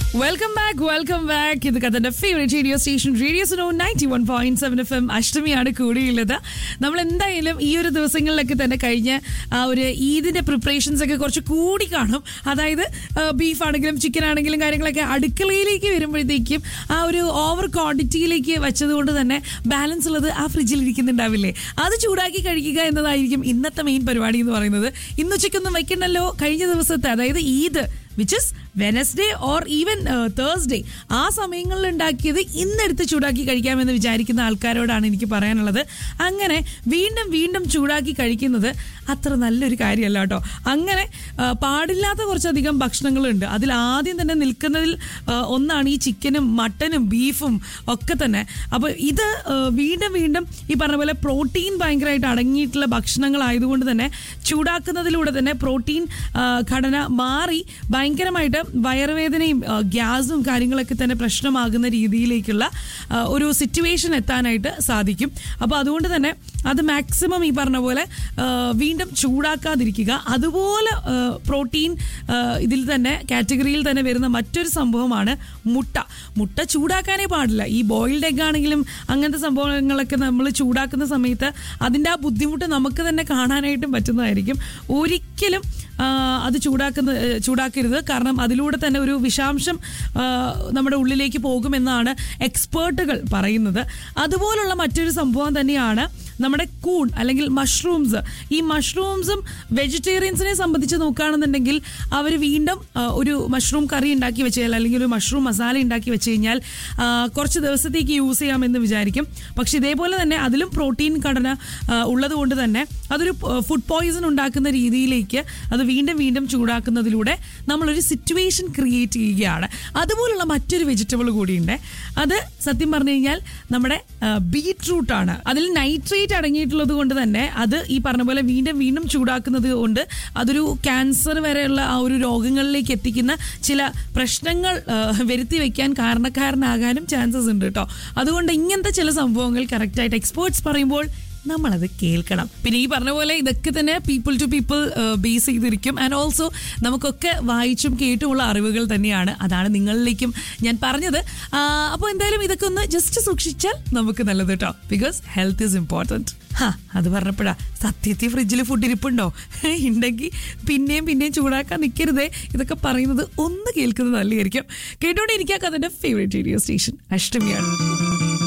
welcome back welcome back ഇത് കഥന്റെ favourite radio station radio Suno ninety one point seven F M അഷ്ടമിയാണ് കൂടിയുള്ളത് നമ്മൾ എന്തായാലും ഈ ഒരു ദിവസങ്ങളിലൊക്കെ തന്നെ കഴിഞ്ഞ ആ ഒരു ഈദിന്റെ പ്രിപ്പറേഷൻസ് ഒക്കെ കുറച്ച് കൂടി കാണും അതായത് ബീഫ് ആണെങ്കിലും ചിക്കൻ ആണെങ്കിലും കാര്യങ്ങളൊക്കെ അടുക്കളയിലേക്ക് വരുമ്പോഴത്തേക്കും ആ ഒരു ഓവർ ക്വാണ്ടിറ്റിയിലേക്ക് വെച്ചതുകൊണ്ട് തന്നെ ബാലൻസ് ഉള്ളത് ആ ഫ്രിഡ്ജിൽ ഇരിക്കുന്നുണ്ടാവില്ലേ അത് ചൂടാക്കി കഴിക്കുക എന്നതായിരിക്കും ഇന്നത്തെ മെയിൻ പരിപാടി എന്ന് പറയുന്നത് ഇന്നുച്ചയ്ക്കൊന്നും വെക്കണ്ടല്ലോ കഴിഞ്ഞ ദിവസത്തെ അതായത് Eid which is Wednesday or even Thursday ആ സമയങ്ങളിൽ ഉണ്ടാക്കിയത് ഇന്നെടുത്ത് ചൂടാക്കി കഴിക്കാമെന്ന് വിചാരിക്കുന്ന ആൾക്കാരോടാണ് എനിക്ക് പറയാനുള്ളത് അങ്ങനെ വീണ്ടും വീണ്ടും ചൂടാക്കി കഴിക്കുന്നത് അത്ര നല്ലൊരു കാര്യമല്ല കേട്ടോ അങ്ങനെ ആ, പാടില്ലാത്ത കുറച്ചധികം ഭക്ഷണങ്ങളുണ്ട് അതിൽ ആദ്യം തന്നെ നിൽക്കുന്നതിൽ ആ, ഒന്നാണ് ഈ ചിക്കനും മട്ടനും ബീഫും ഒക്കെ തന്നെ അപ്പോൾ ഇത് ആ, വീണ്ടും വീണ്ടും ഈ പറഞ്ഞ പോലെ പ്രോട്ടീൻ ഭയങ്കരമായിട്ട് അടങ്ങിയിട്ടുള്ള ഭക്ഷണങ്ങളായതുകൊണ്ട് തന്നെ ചൂടാക്കുന്നതിലൂടെ തന്നെ പ്രോട്ടീൻ ആ, ഘടന മാറി ഭയങ്കരമായിട്ട് വയറുവേദനയും ആ, ഗ്യാസും കാര്യങ്ങളൊക്കെ തന്നെ പ്രശ്നമാകുന്ന രീതിയിലേക്കുള്ള ആ, ഒരു സിറ്റുവേഷൻ എത്താനായിട്ട് സാധിക്കും അപ്പോൾ അതുകൊണ്ട് തന്നെ അത് മാക്സിമം ഈ പറഞ്ഞ പോലെ ആ, വീണ്ടും ചൂടാക്കാതിരിക്കുക അതുപോലെ ആ, പ്രോട്ടീൻ ആ, ഇതിൽ തന്നെ കാറ്റഗറിയിൽ തന്നെ വരുന്ന മറ്റൊരു സംഭവമാണ് മുട്ട മുട്ട ചൂടാക്കാനേ പാടില്ല ഈ ബോയിൽഡ് എഗ് ആണെങ്കിലും അങ്ങനത്തെ സംഭവങ്ങളൊക്കെ നമ്മൾ ചൂടാക്കുന്ന സമയത്ത് അതിൻ്റെ ആ ബുദ്ധിമുട്ട് നമുക്ക് തന്നെ കാണാനായിട്ടും പറ്റുന്നതായിരിക്കും ഒരിക്കലും ആ, അത് ചൂടാക്കുന്ന ഏ, ചൂടാക്കരുത് കാരണം അതിലൂടെ തന്നെ ഒരു വിഷാംശം ആ, നമ്മുടെ ഉള്ളിലേക്ക് പോകുമെന്നാണ് എക്സ്പേർട്ടുകൾ പറയുന്നത് അതുപോലുള്ള മറ്റൊരു സംഭവം തന്നെയാണ് നമ്മുടെ കൂൺ അല്ലെങ്കിൽ മഷ്റൂംസ് ഈ മഷ്റൂംസും വെജിറ്റേറിയൻസിനെ സംബന്ധിച്ച് നോക്കുകയാണെന്നുണ്ടെങ്കിൽ അവർ വീണ്ടും ആ, ഒരു മഷ്റൂം കറി ഉണ്ടാക്കി വെച്ച് കഴിഞ്ഞാൽ അല്ലെങ്കിൽ ഒരു മഷ്റൂം മസാല ഉണ്ടാക്കി വെച്ച് കഴിഞ്ഞാൽ ആ, കുറച്ച് ദിവസത്തേക്ക് യൂസ് ചെയ്യാമെന്ന് വിചാരിക്കും പക്ഷെ ഇതേപോലെ തന്നെ അതിലും പ്രോട്ടീൻ ഘടന ആ, ഉള്ളത് കൊണ്ട് തന്നെ അതൊരു ഫുഡ് പോയിസൺ ഉണ്ടാക്കുന്ന രീതിയിലേക്ക് അത് വീണ്ടും വീണ്ടും ചൂടാക്കുന്നതിലൂടെ നമ്മളൊരു സിറ്റുവേഷൻ ക്രിയേറ്റ് ചെയ്യുകയാണ് അതുപോലുള്ള മറ്റൊരു വെജിറ്റബിൾ കൂടിയുണ്ട് അത് സത്യം പറഞ്ഞു കഴിഞ്ഞാൽ നമ്മുടെ ബീട്രൂട്ട് ആണ് അതിൽ നൈട്രേറ്റ് അടങ്ങിയിട്ടുള്ളത് കൊണ്ട് തന്നെ അത് ഈ പറഞ്ഞ പോലെ വീണ്ടും വീണ്ടും ചൂടാക്കുന്നത് കൊണ്ട് അതൊരു ക്യാൻസർ വരെയുള്ള ആ ഒരു രോഗങ്ങളിലേക്ക് എത്തിക്കുന്ന ചില പ്രശ്നങ്ങൾ ആ, വരുത്തി വെക്കാൻ കാരണക്കാരനാകാനും ചാൻസസ് ഉണ്ട് കേട്ടോ അതുകൊണ്ട് ഇങ്ങനത്തെ ചില സംഭവങ്ങൾ കറക്റ്റായിട്ട് എക്സ്പേർട്സ് പറയുമ്പോൾ നമ്മളത് കേൾക്കണം പിന്നെ ഈ പറഞ്ഞ പോലെ ഇതൊക്കെ തന്നെ പീപ്പിൾ ടു പീപ്പിൾ ബേസ് ചെയ്തിരിക്കും ആൻഡ് ഓൾസോ നമുക്കൊക്കെ വായിച്ചും കേട്ടുമുള്ള അറിവുകൾ തന്നെയാണ് അതാണ് നിങ്ങളിലേക്കും ഞാൻ പറഞ്ഞത് അപ്പോൾ എന്തായാലും ഇതൊക്കെ ഒന്ന് ജസ്റ്റ് സൂക്ഷിച്ചാൽ നമുക്ക് നല്ലത് കേട്ടോ ബിക്കോസ് ഹെൽത്ത് ഈസ് ഇമ്പോർട്ടൻറ്റ് ഹാ അത് പറഞ്ഞപ്പോഴാ സത്യത്തിൽ ഫ്രിഡ്ജിൽ ഫുഡ് ഇരിപ്പുണ്ടോ ഉണ്ടെങ്കിൽ പിന്നെയും പിന്നെയും ചൂടാക്കാൻ നിൽക്കരുതേ ഇതൊക്കെ പറയുന്നത് ഒന്ന് കേൾക്കുന്നത് നല്ലതായിരിക്കും കേട്ടോണ്ടിരിക്കുക അതിൻ്റെ ഫേവറേറ്റ് റേഡിയോ സ്റ്റേഷൻ അഷ്ടമിയാണ്